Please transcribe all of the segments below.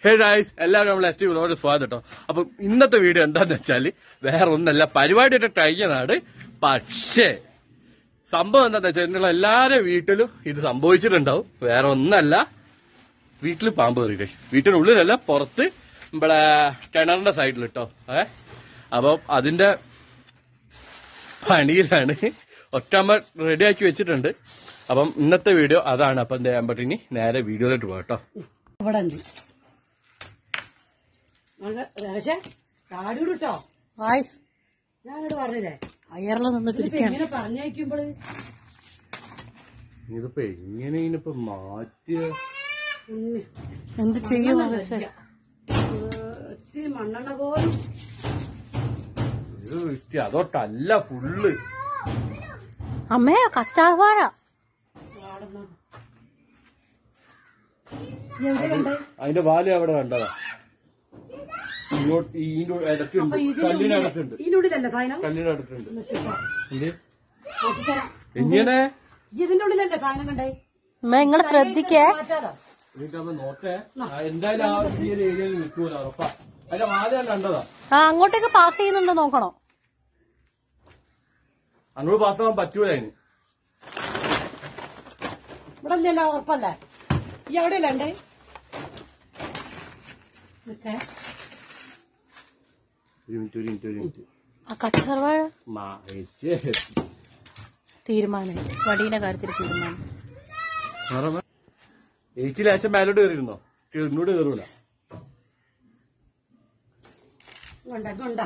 Hey guys എല്ലാവരും നമ്മൾ S T വ്ലോഗോട് സ്വാഗതം കേട്ടോ അപ്പൊ ഇന്നത്തെ വീഡിയോ എന്താന്ന് വെച്ചാല് വേറെ ഒന്നല്ല പരിപാടിയുടെ കഴിഞ്ഞതാണ് പക്ഷേ സംഭവം എന്താന്ന് വെച്ചാൽ നിങ്ങൾ എല്ലാവരുടെ വീട്ടിലും ഇത് സംഭവിച്ചിട്ടുണ്ടാവും വേറെ ഒന്നല്ല വീട്ടിൽ പാമ്പ് കയറി guys. വീട്ടിന്റെ ഉള്ളിലല്ല പുറത്ത് നമ്മളെ കിണറിന്റെ സൈഡിൽ കേട്ടോ ഏ അപ്പം അതിന്റെ പണിയിലാണ് ഒറ്റമ്മ റെഡിയാക്കി വെച്ചിട്ടുണ്ട് അപ്പം ഇന്നത്തെ വീഡിയോ അതാണ് അപ്പം എന്താ ചെയ്യാൻ പറ്റിനി നേരെ വീഡിയോയിലോട്ട് പോകാം കേട്ടോ ഇവിടെ ഉണ്ട് പക്ഷേ കാടിവിട്ടോ വായ്സ് ഞാൻ അങ്ങോട്ട് പറഞ്ഞില്ലേ അയറിൽ നിന്ന് ഇതിപ്പോ പിടിക്കാൻ എങ്ങനെ പറഞ്ഞയക്കുമ്പോള് ഇതിപ്പോ എങ്ങനെ ഇതിനിപ്പോ മാറ്റിയ ഉണ്ണി. എന്ത് ചെയ്യും മണ്ണെണ്ണ പക്ഷെ ഏഹ്, ഇത്തിരി മണ്ണെണ്ണ പോലും ഇത് ഇഷ്ടി അതോട്ടല്ല ഫുള്ള് അമ്മേ കച്ചാവാഴ ആടുന്നു. നീ എവിടെ കണ്ടേ? അതിന്റെ വാല് അവിടെ കണ്ടതാ ഇങ്ങോട്ട് ഇതിന്റെ ഇടയ്ക്കുണ്ട് അപ്പൊ ഇതിന്റെ കല്ലിനകത്തുണ്ട് ഉള്ളിൽ- ഇതിന്റെ ഉള്ളിലല്ലേ സാധനം കല്ലിനകത്തുണ്ട് നശിപ്പിക്കാം. എന്ത് നോക്കിത്തരാം. എങ്ങനെ ഈ ഇതിന്റെ ഉള്ളിലല്ലേ സാധനം കണ്ടേ അമ്മ നിങ്ങള് ശ്രദ്ധിക്കേ മാറ്റാലോ എന്നിട്ടമ്മ നോക്കേ ആ, എന്തായാലും ആ ഈ ഒരു ഏരിയയിൽ നിൽക്കൂല ഉറപ്പാ അതിന്റെ വാല് ഞാൻ കണ്ടതാ ആ അങ്ങോട്ടേക്ക് പാസ് ചെയ്യുന്നുണ്ടോ നോക്കണോ അങ്ങോട്ട് പാസ്സാവാൻ പറ്റൂല അതിന് ഇവിടെ ഇല്ലല്ലോ ഉറപ്പല്ലേ ഈ എവിടെയല്ലേ ഉണ്ട് നിക്കേ. ഒരു മിനിറ്റ് ഒരു മിനിറ്റ് ഒരു മിനിറ്റ് ആ കച്ചാർവാഴ മായച്ചേ തീരുമാനം വടീന്റെ കാര്യത്തിൽ തീരുമാനം ഏച്ചി ലേശം മേലോട്ട് കയറിയിരുന്നോ ഇങ്ങോട്ട് കയറൂല കൊണ്ട കൊണ്ട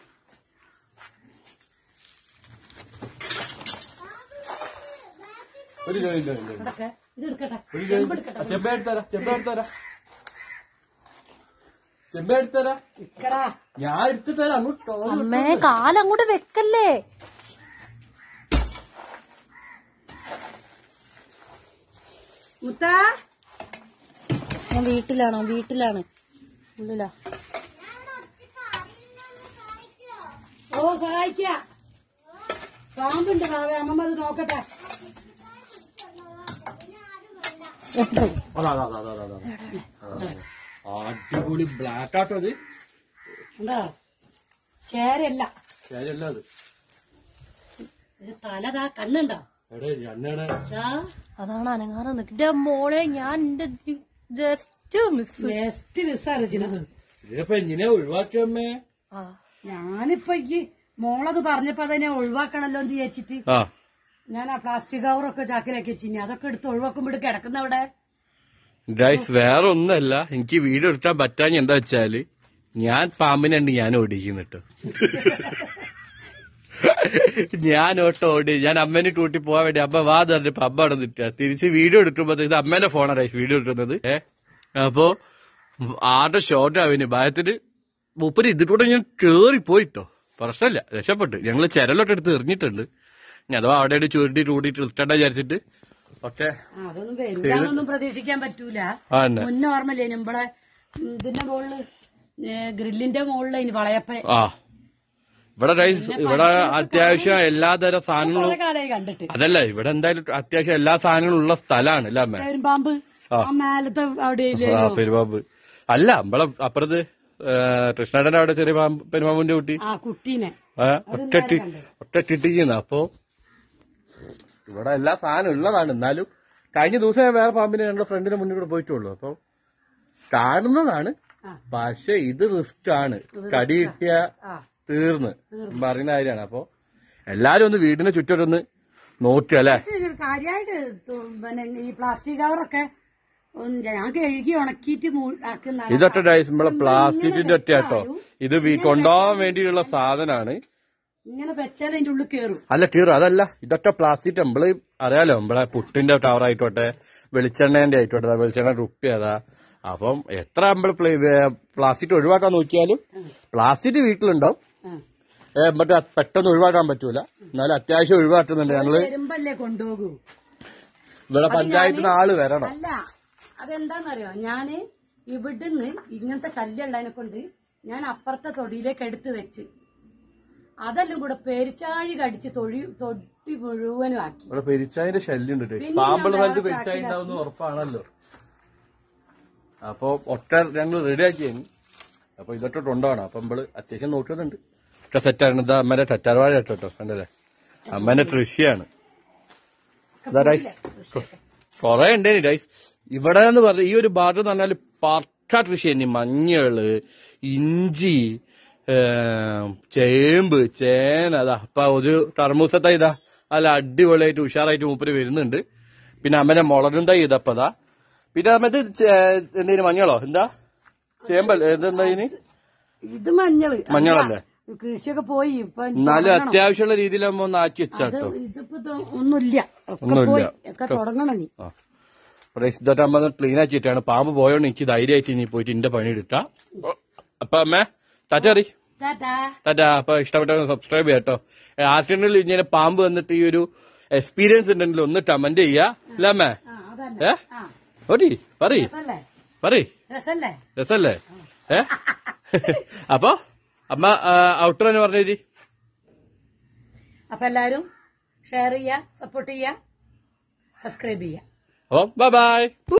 ഒരു ജോലി ഇല്ല, ഇല്ല, ഇല്ല. ഇവിടൊക്കെ ഇത് എടുക്കട്ടെ ഒരു ചെമ്പ് ജോലി എടുക്കട്ടെ ചെമ്പ എടുത്തരാ ചെമ്പ എടുത്തരാ ചെമ്പ എടുത്തരാ ഇക്കടാ ഞാൻ എടുത്തു തരാം അങ്ങോട്ട് ടോള് അമ്മേ കാലങ്ങോട്ട് വെക്കല്ലേ മുത്താ ഞാൻ വീട്ടിലാണോ വീട്ടിലാണ് ഉള്ളിലാ ഓ സഹായിക്ക പാമ്പുണ്ട് ഭാവേ അമ്മമ്മ അത് നോക്കട്ടെ അതാ അതാ അതാ അതാ അതാ അതാ. അടിപൊളി ബ്ലാക്ക് ആട്ടോ അത് എന്താ ചേരല്ല ശരിയല്ല അത് ഇത് തലതാ കണ്ണുണ്ടോ എടേ രണ്ടേടെ ദാ അതാണ് അനങ്ങാതെ നിൽക്കിന്റെ മോളെ ഞാൻ എന്റെ ജസ്റ്റ് മിസ് ബെസ്റ്റ് മിസ്സാലോചിക്കുന്നത് ഇതിപ്പോ എങ്ങനെയാ ഒഴിവാക്കിയമ്മേ ആ ഞാനിപ്പൊ ഈ മോളത് പറഞ്ഞപ്പോ അതിനെ ഒഴിവാക്കണല്ലോ എന്ന് വിചാരിച്ചിട്ട് ആ ഞാൻ ആ പ്ലാസ്റ്റിക് കവറൊക്കെ ചാക്കിലാക്കി വെച്ചിനി അതൊക്കെ എടുത്ത് ഒഴിവാക്കുമ്പോൾ കിടക്കുന്ന അവിടെ ഗൈസ് വേറെ ഒന്നല്ല എനിക്ക് വീഡിയോ എടുക്കാൻ പറ്റാൻ എന്താ വെച്ചാല് ഞാൻ പാമ്പിനുണ്ട് ഞാൻ ഓടിക്കുന്നിട്ടോ ഞാൻ ഓട്ടോ ഓടി ഞാൻ അമ്മേനെ കൂട്ടി പോവാൻ വേണ്ടി അമ്മ വാ പറഞ്ഞപ്പോ അമ്മ അവിടെ നിൽക്കുക തിരിച്ച് വീഡിയോ എടുക്കുമ്പോ ഇത് അമ്മേന്റെ ഫോണാണ് വീഡിയോ എടുക്കുന്നത് ഏ അപ്പോ ആരുടെ ഷോർട്ട് ആവിന് ഭയത്തിന് മൂപ്പര് ഇതിലൂടെ ഞാൻ കേറി പോയിട്ടോ പ്രശ്നമില്ല രക്ഷപ്പെട്ടു ഞങ്ങള് ചെരലോട്ട് എടുത്ത് എറിഞ്ഞിട്ടുണ്ട് ഇനി അഥവാ അവിടെ ചുരുട്ടി ചൂടിയിട്ട് നിർത്തണ്ട വിചാരിച്ചിട്ട് ഒക്കെ ആ, അതൊന്നും വരില്ലാന്നൊന്നും പ്രതീക്ഷിക്കാൻ പറ്റൂല ആ തന്നെ മുന്നേ ഓർമ്മയില്ലേ നമ്മളെ ഉം, ഇതിന്റെ മുകളില് ഏ, ഗ്രില്ലിന്റെ മുകളില് ഇനി വളയപ്പ ആ ഇവിടെ ഗൈസ് ഇവിടെ അത്യാവശ്യം എല്ലാതരം സാധനങ്ങളും കുറെ കാലമായി കണ്ടിട്ട് അതല്ല ഇവിടെ എന്തായാലും അത്യാവശ്യം എല്ലാ സാധനങ്ങളും ഉള്ള സ്ഥലമാണ് അല്ലേ അമ്മ പെരുമ്പാമ്പ് ആ മേലത്തെ അവിടെ ഇല്ലേ ആ പെരുമാമ്പ് അല്ല നമ്മളെ അപ്പുറത്ത് കൃഷ്ണയുടെ അവിടെ ചെറിയ പാമ്പ് പെരുമാമ്പിന്റെ കുട്ടി ആ കുട്ടീനെ ആ, ഒറ്റട്ടി ഒറ്റട്ടിട്ടിരിക്കുന്ന അപ്പൊ ഇവിടെ എല്ലാ സാധനം ഉള്ളതാണ് എന്നാലും കഴിഞ്ഞ ദിവസം ഞാൻ വേറെ പാമ്പിനെ ഞങ്ങളുടെ ഫ്രണ്ടിന്റെ മുന്നിൽ കൂടെ പോയിട്ടുള്ളൂ അപ്പൊ കാണുന്നതാണ് ആ. പക്ഷെ ഇത് റിസ്ക് ആണ് കടി കിട്ടിയ ആ തീർന്ന് പറയുന്ന കാര്യമാണ് അപ്പൊ എല്ലാരും ഒന്ന് വീടിന് ചുറ്റൊന്ന് നോക്കുക അല്ലെ ഇത് കാര്യമായിട്ട് തു- പിന്നെ ഈ പ്ലാസ്റ്റിക് കവറൊക്കെ ഒന്ന് ഞാൻ കഴുകി ഉണക്കിയിട്ട് മൂ- ആക്കുന്ന ഇതൊക്കെ ഡൈസ് നമ്മളെ പ്ലാസ്റ്റിക്കിന്റെ ഒറ്റ കേട്ടോ ഇത് വീ- കൊണ്ടുപോകാൻ വേണ്ടിയുള്ള സാധനമാണ് ഇങ്ങനെ വെച്ചാൽ അതിന്റെ ഉള്ളിൽ കേറും അല്ല കീറ അതല്ല ഇതൊക്കെ പ്ലാസ്റ്റിക് നമ്മള് അറിയാലോ നമ്മളെ പുട്ടിന്റെ ടവർ ആയിക്കോട്ടെ വെളിച്ചെണ്ണേന്റെ ആയിക്കോട്ടെ വെളിച്ചെണ്ണ റുപ്പി അതാ അപ്പം എത്ര നമ്മൾ പ്ലാസ്റ്റിക് ഒഴിവാക്കാൻ നോക്കിയാലും പ്ലാസ്റ്റിക് വീട്ടിലുണ്ടാവും ആ. ഏ, മറ്റേ പെട്ടെന്ന് ഒഴിവാക്കാൻ പറ്റൂല എന്നാലും അത്യാവശ്യം ഒഴിവാക്കുന്നുണ്ട് ഞങ്ങള് വരുമ്പല്ലേ കൊണ്ടുപോകൂ ഇവിടെ പഞ്ചായത്തിന് ആള് വരണം അല്ല അതെന്താന്നറിയോ ഞാന് ഇവിടുന്ന് ഇങ്ങനത്തെ ശല്യം ഉള്ളതിനെ കൊണ്ട് ഞാൻ അപ്പുറത്തെ തൊടിയിലേക്ക് എടുത്തു വെച്ച് അതെല്ലാം കൂടെ പെരിച്ചാഴി കടിച്ച് തൊഴി തൊട്ടി മുഴുവനും ആക്കി ഇവിടെ പെരിച്ചായിന്റെ ശല്യം ഉണ്ട് പിന്നെ പാമ്പുള്ള ഞാൻ സ്ഥലത്ത് വേറെ പെരിച്ചായി ചാക്കിലാക്കി. ഉണ്ടാവുന്ന ഉറപ്പാണല്ലോ അപ്പൊ ഒറ്റ ഞങ്ങൾ റെഡി ആക്കിയാണ് അപ്പൊ ഇതൊക്കെ കൊണ്ടാണ് അപ്പൊ നമ്മള് അത്യാവശ്യം നോക്കുന്നുണ്ട് ഒക്കെ സെറ്റാണ് ഇതാ അമ്മേന്റെ ടറ്റാർവാഴ കേട്ടോ കണ്ടല്ലേ അമ്മേന്റെ കൃഷിയാണ് ഇതാ റൈസ് കൊറേ ഉണ്ടേനി റൈസ് ഇവിടെ എന്ന് പറഞ്ഞ ഈ ഒരു ഭാഗത്ത് എന്ന് പറഞ്ഞാല് പക്ക കൃഷി തന്നെ മഞ്ഞള് ഇഞ്ചി ഏം, ചേമ്പ് ചേന അതാ അപ്പൊ ഒരു ടർമൂസ ഇതാ അല്ല അടിപൊളിയായിട്ട് ഉഷാറായിട്ട് മൂപ്പര് വരുന്നുണ്ട് പിന്നെ അമ്മനെ മുളകും തൈ ഇതപ്പതാ പിന്നെ അമ്മത് എന്തേലും മഞ്ഞളോ എന്താ ചേമ്പല്ല എന്താ ഇനി ഇത് മഞ്ഞള് മഞ്ഞളല്ലേ കൃഷിയൊക്കെ പോയി ഇപ്പൊ എന്നാലും അത്യാവശ്യമുള്ള രീതിയിലാകുമ്പോ ഒന്ന് ആക്കി അത് വെച്ചാട്ടോ ഇതിപ്പോ ഇത് ഒന്നുമില്ല ഒക്കെ ഒന്നുമില്ല. പോയി ഒക്കെ തുടങ്ങണം നീ ആ പ്രൈസ് ഇതൊക്കെ അമ്മ ക്ലീൻ ആക്കിയിട്ടാണ് പാമ്പ് പോയോണ്ട് എനിക്ക് ധൈര്യമായിട്ട് ഇനി പോയിട്ട് ഇന്റെ പണി എടുക്കാം അപ്പൊ അമ്മേ ടാറ്റ അറി ടാറ്റാ ടാറ്റ അപ്പൊ ഇഷ്ടപ്പെട്ട സബ്സ്ക്രൈബ് ചെയ്യാട്ടോ ആർക്കെങ്കിലും ഇങ്ങനെ പാമ്പ് വന്നിട്ട് ഈ ഒരു എക്സ്പീരിയൻസ് ഉണ്ടെങ്കിൽ ഒന്ന് കമന്റ് ചെയ്യാ അല്ലേ അമ്മേ ആ അതന്നെ ഏ ആ ഓടി പറയ് രസല്ലേ പറയ് രസല്ലേ രസല്ലേ ഏ അപ്പൊ അമ്മ ഔട്ടർ എന്ന് പറഞ്ഞേരി അപ്പൊ എല്ലാരും ഷെയർ ചെയ്യാ സപ്പോർട്ട് ചെയ്യാ സബ്സ്ക്രൈബ് ചെയ്യാ അപ്പൊ ബൈ ബൈ